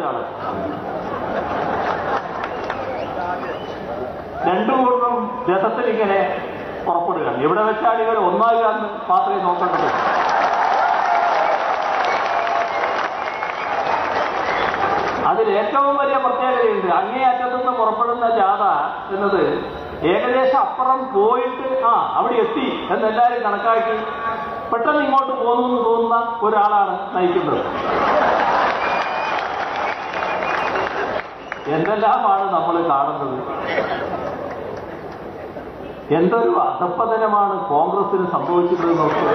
ഒരാള് രണ്ടു കൂട്ടം രഥത്തിൽ ഇങ്ങനെ പുറപ്പെടുകയാണ് എവിടെ വെച്ചാൽ ഇവർ ഒന്നാകാന്ന് മാത്രമേ നോക്കേണ്ടത് അതിൽ ഏറ്റവും വലിയ പ്രത്യേകതയുണ്ട് അങ്ങേ അറ്റത്തുനിന്ന് പുറപ്പെടുന്ന ജാഥ എന്നത് ഏകദേശം അപ്പുറം പോയിട്ട് ആ അവിടെ എത്തി എന്നെല്ലാവരും കണക്കാക്കി പെട്ടെന്ന് ഇങ്ങോട്ട് പോകുന്നു എന്ന് തോന്നുന്ന ഒരാളാണ് നയിക്കുന്നത് എന്തെല്ലാമാണ് നമ്മൾ കാണുന്നത് എന്തൊരു അധപ്പതനമാണ് കോൺഗ്രസിന് സംഭവിച്ചത് നോക്കുക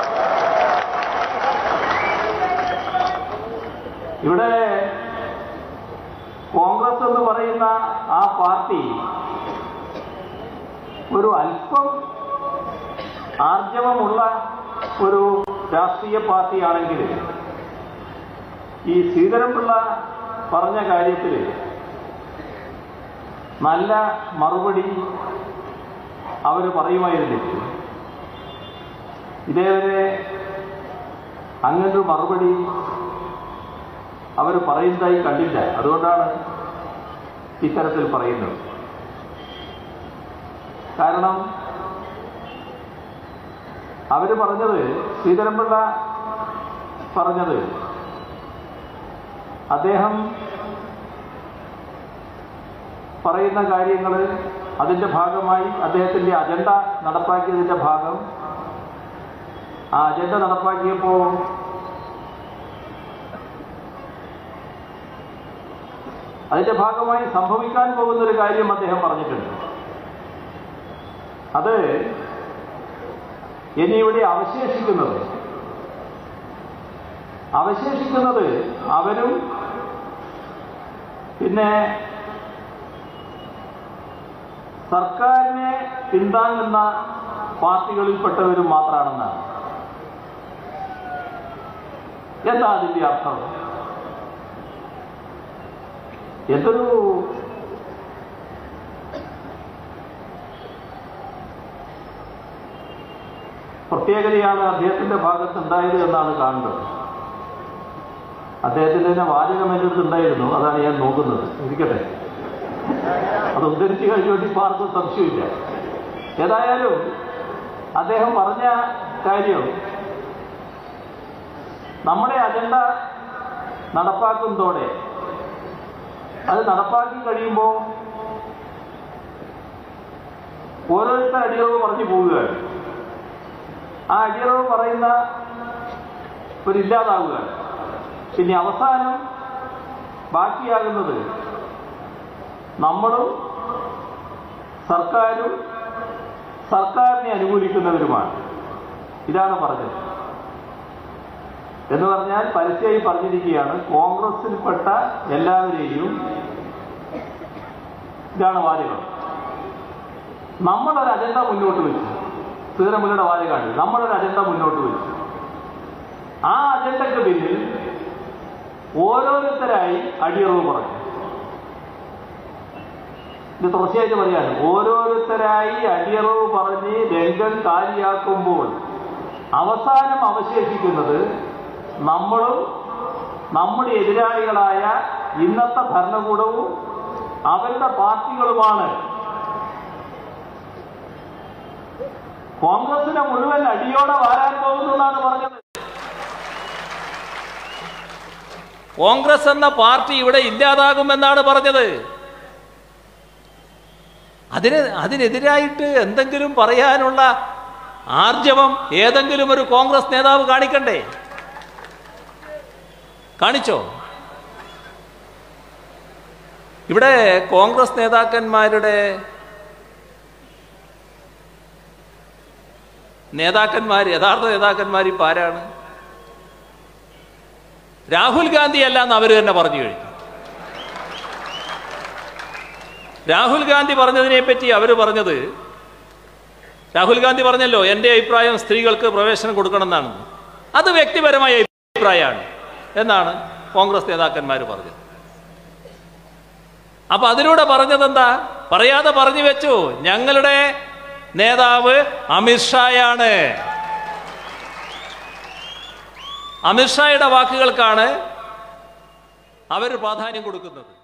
ഇവിടെ കോൺഗ്രസ് എന്ന് പറയുന്ന ആ പാർട്ടി ഒരു അല്പം ആർജവമുള്ള ഒരു രാഷ്ട്രീയ പാർട്ടിയാണെങ്കിൽ ഈ ശ്രീധരൻപിള്ള പറഞ്ഞ കാര്യത്തിൽ നല്ല മറുപടി അവർ പറയുമായിരുന്നില്ല ഇതേവരെ അങ്ങനൊരു മറുപടി അവർ പറയുന്നതായി കണ്ടില്ല അതുകൊണ്ടാണ് ഇത്തരത്തിൽ പറയുന്നത് കാരണം അവർ പറഞ്ഞത് ശ്രീധരൻപിള്ള പറഞ്ഞത് അദ്ദേഹം പറയുന്ന കാര്യങ്ങൾ അതിന്റെ ഭാഗമായി അദ്ദേഹത്തിന്റെ അജണ്ട നടപ്പാക്കിയതിന്റെ ഭാഗം ആ അജണ്ട നടപ്പാക്കിയപ്പോൾ അതിന്റെ ഭാഗമായി സംഭവിക്കാൻ പോകുന്ന ഒരു കാര്യം അദ്ദേഹം പറഞ്ഞിട്ടുണ്ട് അത് ഇനി ഇവിടെ അവശേഷിക്കുന്നത് അവശേഷിക്കുന്നത് അവരും പിന്നെ സർക്കാരിനെ പിന്താങ്ങുന്ന പാർട്ടികളിൽപ്പെട്ടവരും മാത്രമാണെന്നാണ് എന്താ അതിന്റെ അർത്ഥം എന്തൊരു പ്രത്യേകതയാണ് അദ്ദേഹത്തിന്റെ ഭാഗത്ത് ഉണ്ടായത് എന്നാണ് കാണുന്നത് അദ്ദേഹത്തിന്റെ തന്നെ വാചകം എൻ്റെ അടുത്ത് ഉണ്ടായിരുന്നു അതാണ് ഞാൻ നോക്കുന്നത് ഇരിക്കട്ടെ അത് ഉദ്ധരിച്ചു കഴിഞ്ഞുകൊണ്ട് ഇപ്പൊ ആർക്കും സംശയമില്ല ഏതായാലും അദ്ദേഹം പറഞ്ഞ കാര്യം നമ്മുടെ അജണ്ട നടപ്പാക്കുന്നതോടെ അത് നടപ്പാക്കി കഴിയുമ്പോൾ ഓരോരുത്തർ അടിയറവ് പറഞ്ഞു പോവുകയാണ് ആ അടിയറവ് പറയുന്ന ഒരു ഇല്ലാതാവുകയാണ് പിന്നെ അവസാനം ബാക്കിയാകുന്നത് നമ്മളും സർക്കാരും സർക്കാരിനെ അനുകൂലിക്കുന്നവരുമാണ് ഇതാണ് പറഞ്ഞത് എന്ന് പറഞ്ഞാൽ പരസ്യമായി പറഞ്ഞിരിക്കുകയാണ് കോൺഗ്രസിൽപ്പെട്ട എല്ലാവരെയും ഇതാണ് വാചകം നമ്മളൊരു അജണ്ട മുന്നോട്ട് വെച്ചു ശ്രീരമുലയുടെ വാചകമാണ് നമ്മളൊരു അജണ്ട മുന്നോട്ട് വെച്ചു ആ അജണ്ടക്ക് പിന്നിൽ ഓരോരുത്തരായി അടിയറവ് പറഞ്ഞു ഇത് തുടർച്ചയായിട്ട് പറയാണ് ഓരോരുത്തരായി അടിയറവ് പറഞ്ഞ് രംഗം കാലിയാക്കുമ്പോൾ അവസാനം അവശേഷിക്കുന്നത് നമ്മളും നമ്മുടെ എതിരാളികളായ ഇന്നത്തെ ഭരണകൂടവും അവരുടെ പാർട്ടികളുമാണ് കോൺഗ്രസിനെ മുഴുവൻ അടിയോടെ വാരാൻ പോകുന്നു എന്നാണ് പറഞ്ഞത് കോൺഗ്രസ് എന്ന പാർട്ടി ഇവിടെ ഇല്ലാതാകുമെന്നാണ് പറഞ്ഞത് അതിന് അതിനെതിരായിട്ട് എന്തെങ്കിലും പറയാനുള്ള ആർജവം ഏതെങ്കിലും ഒരു കോൺഗ്രസ് നേതാവ് കാണിക്കണ്ടേ കാണിച്ചോ ഇവിടെ കോൺഗ്രസ് നേതാക്കന്മാരുടെ നേതാക്കന്മാർ യഥാർത്ഥ നേതാക്കന്മാർ ഇപ്പം ആരാണ് രാഹുൽ ഗാന്ധി അല്ല എന്ന് അവർ തന്നെ പറഞ്ഞു കഴിഞ്ഞു രാഹുൽ ഗാന്ധി പറഞ്ഞതിനെ പറ്റി അവർ പറഞ്ഞത് രാഹുൽ ഗാന്ധി പറഞ്ഞല്ലോ എൻ്റെ അഭിപ്രായം സ്ത്രീകൾക്ക് പ്രവേശനം കൊടുക്കണം എന്നാണ് അത് വ്യക്തിപരമായ അഭിപ്രായമാണ് എന്നാണ് കോൺഗ്രസ് നേതാക്കന്മാർ പറഞ്ഞത് അപ്പൊ അതിലൂടെ പറഞ്ഞതെന്താ പറയാതെ പറഞ്ഞു വെച്ചു ഞങ്ങളുടെ നേതാവ് അമിത്ഷായാണ് അമിത്ഷായുടെ വാക്കുകൾക്കാണ് അവർ പ്രാധാന്യം കൊടുക്കുന്നത്